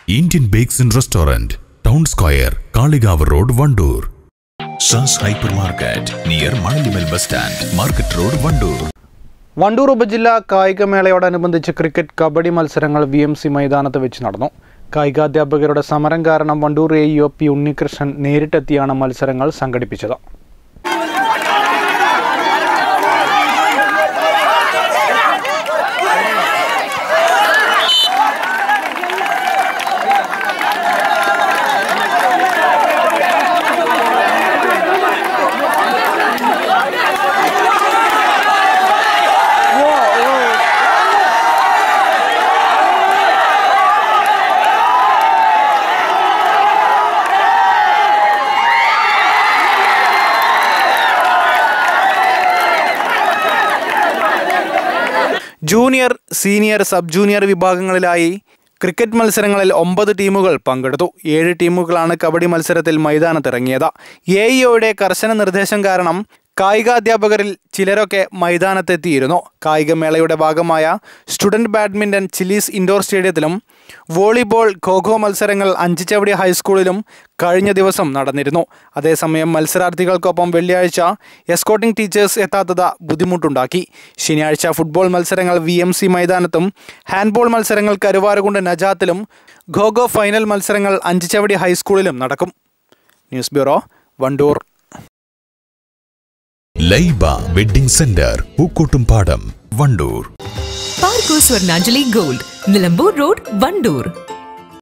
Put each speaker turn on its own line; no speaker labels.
Indian bakes and restaurant town square Kalikavu road Wandoor Shaz hypermarket near Manalimal bus stand market road Wandoor
Wandoor ഉപജില്ലാ കായികമേളയോടനുബന്ധിച്ച് cricket kabaddi മത്സരങ്ങൾ V M C മൈതാനത്ത് വെച്ച് നടന്നു കായികാധ്യാപകരുടെ സമരം കാരണം Wandoor A E O P Unnikrishnan നേരിട്ടെത്തിയാണ് മത്സരങ്ങൾ സംഘടിപ്പിച്ചത് ജൂനിയർ സീനിയർ സബ് ജൂനിയർ വിഭാഗങ്ങളിലായി ക്രിക്കറ്റ് മത്സരങ്ങളിൽ ഒമ്പത് ടീമുകൾ പങ്കെടുത്തു ഏഴ് ടീമുകളാണ് കബഡി മത്സരത്തിൽ മൈതാനത്തിറങ്ങിയത് എ ഇഒയുടെ കർശന നിർദ്ദേശം കാരണം കായികാധ്യാപകരിൽ ചിലരൊക്കെ മൈതാനത്തെത്തിയിരുന്നു കായികമേളയുടെ ഭാഗമായ സ്റ്റുഡൻറ് ബാഡ്മിൻ്റൺ ചില്ലീസ് ഇൻഡോർ സ്റ്റേഡിയത്തിലും വോളിബോൾ ഖോഖോ മത്സരങ്ങൾ അഞ്ചിച്ചവടി ഹൈസ്കൂളിലും കഴിഞ്ഞ ദിവസം നടന്നിരുന്നു അതേസമയം മത്സരാർത്ഥികൾക്കൊപ്പം വെള്ളിയാഴ്ച എസ്കോട്ടിംഗ് ടീച്ചേഴ്സ് എത്താത്തത് ബുദ്ധിമുട്ടുണ്ടാക്കി ശനിയാഴ്ച ഫുട്ബോൾ മത്സരങ്ങൾ വി എം സി മൈതാനത്തും ഹാൻഡ്ബോൾ മത്സരങ്ങൾ കരുവാരുകുണ്ട് നജാത്തിലും ഖോഖോ ഫൈനൽ മത്സരങ്ങൾ അഞ്ചിച്ചവടി ഹൈസ്കൂളിലും നടക്കും news bureau Wandoor
Laiba wedding centre Pookkottumpadam Wandoor
Parco Swarnanjali gold Nilambur road Wandoor